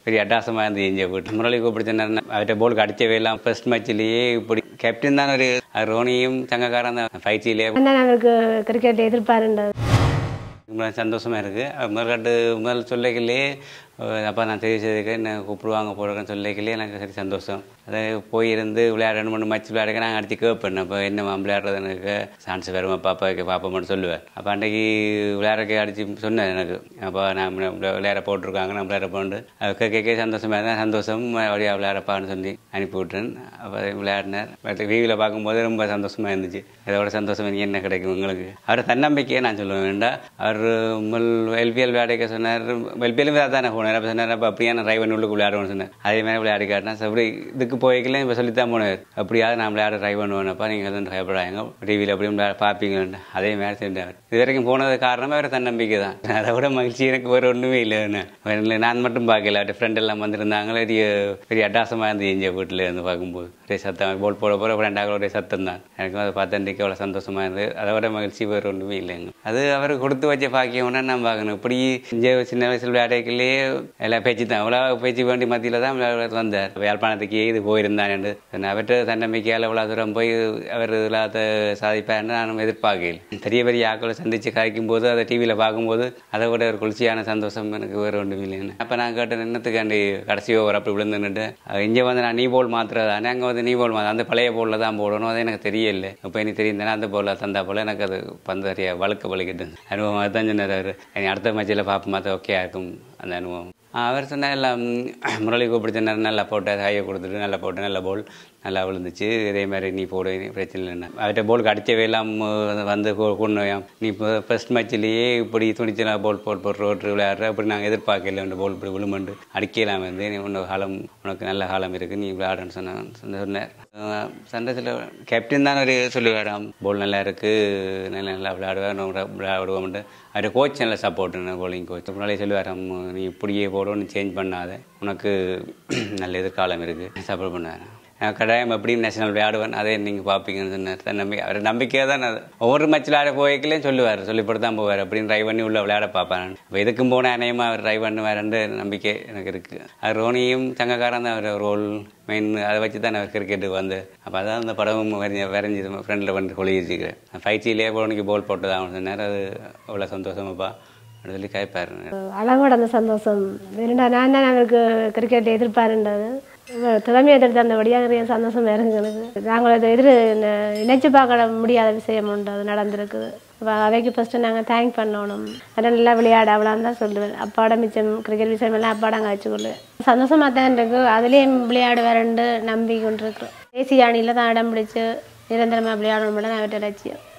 பெரிய அட்டாசமாக இருந்து எஞ்ச போட்டு முரளி கூப்பிடுச்சேன் அவர்கிட்ட போலுக்கு அடிச்சவே எல்லாம் ஃபர்ஸ்ட் மேட்ச்லேயே இப்படி கேப்டன் தான் ஒரு ரோனியும் சங்கக்காரன் தான் ஃபைச்சிலே அண்ணன் அவருக்கு கிரிக்கெட் எதிர்பாருன்றது ரொம்ப சந்தோஷமா இருக்கு முதல்கட்டு முதல் சொல்லிக்கலே அப்பா நான் தெரிய செய்திருக்க என்ன கூப்பிடுவாங்க போடுறேன்னு சொல்லிக்கலே எனக்கு சரி சந்தோஷம் அதை போயிருந்து விளையாட ரெண்டு மூணு மேட்ச் விளையாடுக்க நான் அடிச்சு கேட்பேன் அப்போ என்னம்மா விளையாடுறது எனக்கு சான்ஸ் வருமா பாப்பா பாப்பா மட்டும் சொல்லுவேன் அப்போ அன்றைக்கி விளையாடுறக்கு அடிச்சு சொன்னேன் எனக்கு அப்போ நான் விளை- விளையாட போட்டிருக்காங்க நான் விளையாட போண்டு அது கேட்க கேட்க சந்தோஷமா இருந்தால் சந்தோஷம் வழியாக விளையாடப்பான்னு சொல்லி அனுப்பி விட்டேன் அப்போ விளையாடினார் பட் டிவியில் பார்க்கும்போது ரொம்ப சந்தோஷமா இருந்துச்சு இதோட சந்தோஷம் இனி என்ன கிடைக்கும் உங்களுக்கு அவர் தன்னம்பிக்கையே நான் சொல்லுவேன் வேண்டாம் அவர் மல் எல்பிஎல் விளையாடிக்க சொன்னார் எல்பிஎல் தானே போனார் அப்போ சொன்னார் அப்போ அப்படியே நான் ட்ரைவ் உள்ளுக்கு விளையாடுவேன்னு சொன்னேன் அதே மாதிரி விளையாடி காட்டினா அப்படி இதுக்கு போய்க்கல இப்போ சொல்லித்தான் போனார் அப்படியாவது நான் விளையாட ட்ரை பண்ணுவேனப்பா நீங்கள் வந்து பயப்படாங்க டிவியில் அப்படியும் விளையாட பார்ப்பீங்கன்னு அதே மாதிரி செஞ்சார் இது வரைக்கும் போனது காரணமே வேறு தன்னம்பிக்கை தான் அதை விட மகிழ்ச்சி எனக்கு வேறு ஒன்றுமே இல்லைன்னு நான் மட்டும் பார்க்கல அவர்கிட்ட ஃப்ரெண்ட் எல்லாம் வந்திருந்தாங்க பெரிய பெரிய அட்டாசமாக இருந்து எஞ்ச வீட்டில் இருந்து பார்க்கும்போது ஒரே சத்தம் போல் போட போகிற ஃப்ரெண்டாக ஒரே சத்தம் தான் எனக்கு அதை பார்த்தன்றைக்கு அவ்வளோ சந்தோஷமாக இருந்தது அதை விட மகிழ்ச்சி வேறு ஒன்றுமே இல்லைங்க அது அவர் கொடுத்து வச்ச பாக்கியம்னா நான் பார்க்கணும் இப்படி இங்கே சின்ன வயசில் விளையாடைகளே எல்லாம் பேச்சு தான் அவ்வளோ பேச்சு வேண்டி மத்தியில் தான் விளையாட வந்தார் யாழ்ப்பாணத்துக்கு இது போயிருந்தான் என்று அவர்கிட்ட தன்னம்பிக்கையால் இவ்வளோ தூரம் போய் அவர் இல்லாத சாதிப்பார்னு நான் எதிர்பார்க்கல பெரிய பெரிய ஆக்களை சந்தித்து கரைக்கும் போது அதை டிவியில் பார்க்கும்போது அதை விட ஒரு குளிர்ச்சியான சந்தோஷம் எனக்கு வேறு ஒன்றும் இல்லைன்னு அப்போ நான் கேட்டேன் என்னத்துக்காண்டி கடைசி ஓவர் அப்படி விழுந்துன்னுட்டு இங்கே வந்து நான் நீ போல் மாத்திரதானே அங்கே வந்து நீ போல் மாத்திர அந்த பழைய போலில் தான் போடணும் அது எனக்கு தெரியல இப்போ எனக்கு தெரியும் தானே அந்த போலில் தந்தா போல் எனக்கு அது பந்து அறிய வழுக்க வலிக்கிட்டு அனுபவம் அதுதான் சொன்னார் அவர் இனி அடுத்த மேட்சில் பார்ப்போம் அது ஓகே இருக்கும் அந்த அனுபவம் அவர் சொன்னார் எல்லாம் முரளி கூப்பிடுச்சு நல்லா போட்டு ஹையை கொடுத்துட்டு நல்லா போட்டு நல்ல போல் நல்லா விழுந்துச்சு இதே மாதிரி நீ போடு நீ பிரச்சனை இல்லைன்னா அவர்கிட்ட போலுக்கு அடிச்சவே எல்லாம் வந்து கொண்டு நீ இப்போ ஃபர்ஸ்ட் மேட்ச்லேயே இப்படி துணிச்சலாக போல் போட்டு போட்டு ரோட்டு விளையாடுற அப்படி நாங்கள் எதிர்பார்க்கல இந்த போல் இப்படி விழுமண்டு அடிக்கலாம் வந்து நீ உன்னோட காலம் உனக்கு நல்ல காலம் இருக்குது நீ விளையாடுன்னு சொன்னான் சொன்னார் சண்டத்தில் கேப்டன் தான் ஒரு சொல்லுவாராம் போல் நல்லா இருக்குது நல்லா நல்லா விளையாடுவேன் விளையாடுவோம்ட்டு அவர் கோச் நல்ல சப்போர்ட் போலிங் கோச் முன்னாலே சொல்லுவாராம் நீ இப்படியே போடணும் சேஞ்ச் பண்ணாத உனக்கு நல்ல எதிர்காலம் இருக்குது சப்போர்ட் பண்ணார் நான் கட்டாயம் எப்படியும் நேஷனல் விளையாடுவேன் அதே நீங்கள் பார்ப்பீங்கன்னு சொன்னார் தன் நம்பிக்கை அவர் நம்பிக்கையாக தான் அது ஒவ்வொரு மேட்ச் விளையாட போய்க்கலையும் சொல்லுவார் சொல்லிப்பட்டு தான் போவார் அப்படின்னு ட்ரை பண்ணி உள்ள விளையாட பார்ப்பேன் இப்போ எதுக்கும் போனால் அநேகமாக அவர் ட்ரை பண்ணுவாருன்ற நம்பிக்கை எனக்கு இருக்குது அது ரோனியும் சங்கக்காரன் தான் அவர் ரோல் மெயின் அதை வச்சு தான் நான் கிரிக்கெட்டுக்கு வந்து அப்போ அதான் அந்த படமும் வரைஞ்சி வரைஞ்சி ஃப்ரெண்டில் வந்து கொழி வச்சுக்கிறேன் ஃபைச்சிலே போனிக்கு போல் போட்டு தான் சொன்னார் அது அவ்வளோ சந்தோஷமாப்பா அப்படின்னு சொல்லி கேட்பாரு அளவோட அந்த சந்தோஷம் வேணுண்டா நான் தான் அவருக்கு கிரிக்கெட் எதிர்பாருன்றது திறமையை எதிர்த்து அந்த வழியாக நிறைய சந்தோஷம் இருக்கு எனக்கு நாங்கள் அதை எதிர் நினைச்சு பார்க்க முடியாத விஷயம் உண்டு அது நடந்திருக்குது அப்போ அவைக்கு ஃபஸ்ட்டு நாங்கள் தேங்க் பண்ணணும் அதெல்லாம் நல்லா விளையாட அவ்வளோன்னு தான் சொல்லுவேன் அப்பாட மிச்சம் கிரிக்கெட் விஷயம் எல்லாம் அப்பாடாங்க வச்சுக்கொள்ளுவேன் சந்தோஷமாக தான் இருக்கு அதுலேயும் விளையாடுவாருண்டு நம்பி கொண்டிருக்கிறோம் தேசிய அணியில் தான் இடம் பிடிச்சு நிரந்தரமாக விளையாடணும் நான் அவர்கிட்ட லட்சியம்